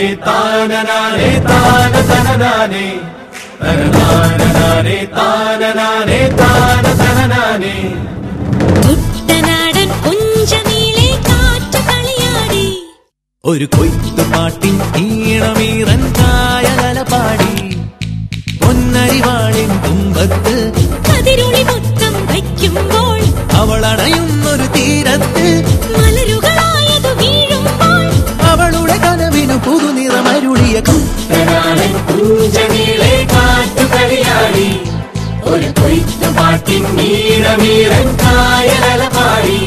താനനാനേ താന തനനാനേ തനനാനനാനേ താനനാനേ താന തനനാനേ കുട്ടനാടൻ പുഞ്ചനീളെ കാറ്റു കളിയാടി ഒരു കൊയ്ത്തുപാട്ടിൻ ഈണമീറൻ കായലല പാടി പൊന്നരിവാളിൻ തുമ്പത്ത് കതിരൊളി മൊത്തം വയ്ക്കുമ്പോൾ അവളണയുന്നൊരു തീരത്ത് മലരുകളായതു വീഴുമ്പോൾ അവളുടെ കനവിനു പുതുനിറമരുളിയ തനാനൻ കുഞ്ചനീളെ കാറ്റു കളിയാടി ഒരു കൊയ്ത്തു പാട്ടിൻ നീളമീറൻ കായലല പാടി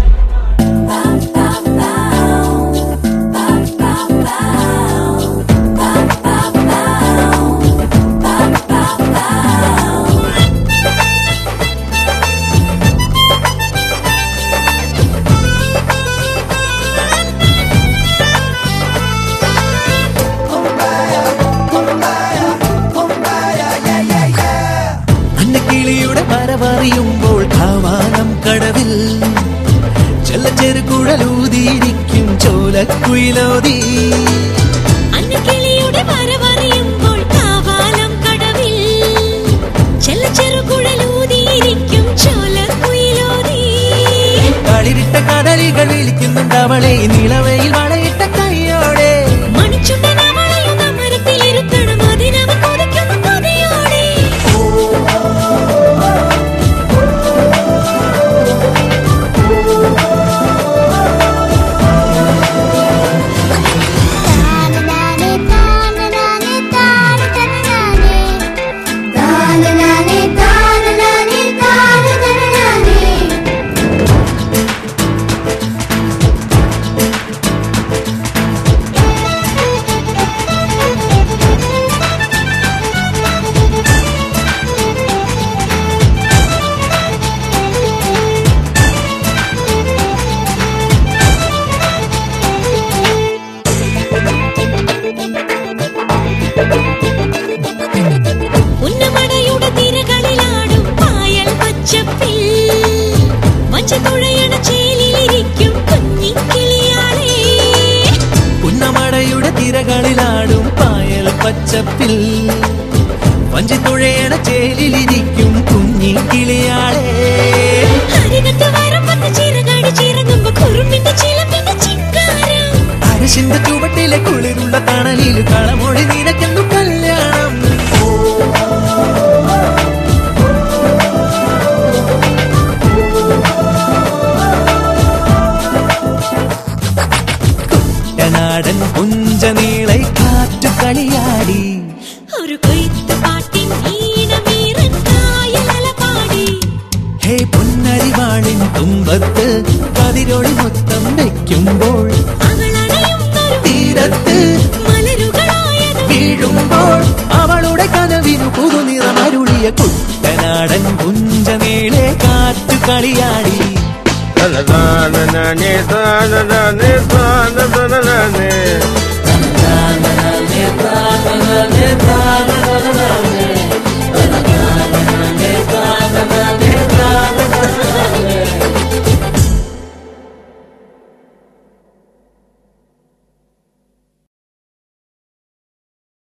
അന്നക്കിളിയുടെ മരമറിയുമ്പോൾ കാവാനം കടവിൽ ചെല്ലച്ചെറുകുഴലൂതിയിരിക്കും ചോലക്കുയിലോതി അന്നക്കിളിയുടെ വരവറിയുമ്പോൾ കാവാലം കടവിൽ ചെറുകുഴലൂതിയിരിക്കും ചോലക്കുയിലോതി കളിരിട്ട കടലികൾ വിളിക്കുന്നുണ്ട് അവളെ നിളവയിൽ വളയിട്ട കൈയോടെ മണിച്ചുണ്ടൻ അവളെയും അമരത്തിലിരുത്തണം അതിനവൻ കൊതിക്കുന്നു കൊതിയോടെ താനനാനേ താനനാനേ താനതനനാനേ താനനാനേ താനനാനേ താനതനനാനേ ഉന്നമടയുടെ തിരകളിലാടും പായൽ പച്ചപ്പിൽ മഞ്ചത്തുഴയണ ചേലിലിരിക്കും കുഞ്ഞിക്കിളിയാളേ പുന്നമടയുടെ തിരകളിലാടും പായൽ പച്ചപ്പിൽ വഞ്ചിത്തുഴയണ ചേലിലിരിക്കും കുഞ്ഞി കിളിയാളെ അരികത്ത് വരമ്പത്ത് ചിറകാടി ചിറങ്ങുമ്പോ കുറുമ്പിന്റെ ചിലമ്പിന്റെ ചിങ്കാരം അരശിന്റെ ചുവട്ടിലെ കുളിരുള്ള തണലിൽ കളമൊഴി നിനക്കെന്നു കല്യാണം കുട്ടനാടൻ പുഞ്ചനീളെ കാറ്റു കളിയാടി ഒരു കൊയ്ത്ത് പാട്ടിൻ ഈണമീറൻ കായലല പാടി ഹേ പൊന്നരിവാളിൻ തുമ്പത്ത് കതിരൊളി മൊത്തം വെക്കുമ്പോൾ അവളണയുന്നൊരു തീരത്ത് മലരുകളായത് വീഴുമ്പോൾ അവളുടെ കനവിനു പുതുനിറമരുളിയ കുട്ടനാടൻ പുഞ്ചനീളെ കാറ്റു കളിയാടി തനനാനേ താനനാനേ താനതനനാനേ